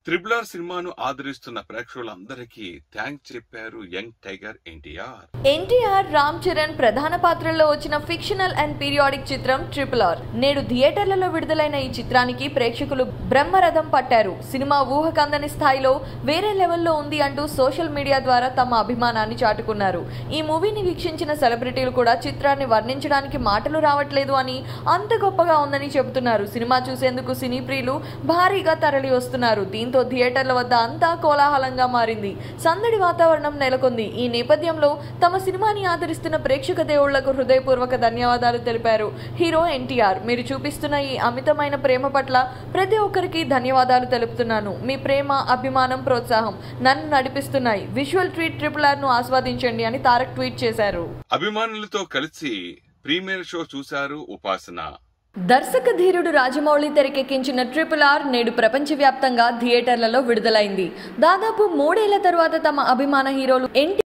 triple R సినిమాను ఆదరిస్తున్న ప్రేక్షకులందరికీ థ్యాంక్స్ చెప్పారు young tiger NTR NTR Ram Charan ప్రధాన పాత్రల్లో వచ్చిన ఫిక్షనల్ అండ్ పీరియాడిక్ చిత్రం ట్రిపుల్ ఆర్ నేడు థియేటర్లలో విడుదలైన ఈ చిత్రానికి ప్రేక్షకులు బ్రహ్మరథం పట్టారు సినిమా ఊహకందని స్థాయిలో వేరే లెవెల్లో ఉంది అంటూ సోషల్ మీడియా ద్వారా తమ అభిమానాన్ని చాటుకున్నారు ఈ మూవీని వీక్షించిన సెలబ్రిటీలు కూడా చిత్రాన్ని వర్ణించడానికి మాటలు రావట్లేదు అని అంత గొప్పగా ఉందని చెబుతున్నారు సినిమా చూసేందుకు సినీ ప్రియులు భారీగా తరలి వస్తున్నారు దీంతో థియేటర్ల వద్ద అంతా కోలాహలంగా మారింది సందడి వాతావరణం నెలకొంది ఈ నేపథ్యంలో తమ సినిమాని ఆదరిస్తున్న ప్రేక్షక దేవుళ్లకు హృదయపూర్వక ధన్యవాదాలు తెలిపారు హీరో ఎన్టీఆర్ మీరు చూపిస్తున్న ఈ అమితమైన ప్రేమ పట్ల ప్రతి ఒక్కరికి ధన్యవాదాలు తెలుపుతున్నాను మీ ప్రేమ అభిమానం ప్రోత్సాహం నన్ను నడిపిస్తున్నాయి విజువల్ ట్వీట్ ట్రిపుల్ ఆర్ ను ఆస్వాదించండి అని తారక్ ట్వీట్ చేశారు అభిమానులతో కలిసి ప్రీమియర్ షో చూశారు ఉపాసన దర్శక ధీరుడు రాజమౌళి తెరకెక్కించిన ట్రిపుల్ ఆర్ నేడు ప్రపంచవ్యాప్తంగా థియేటర్లలో విడుదలైంది దాదాపు మూడేళ్ల తరువాత తమ అభిమాన హీరోలు ఎన్టీ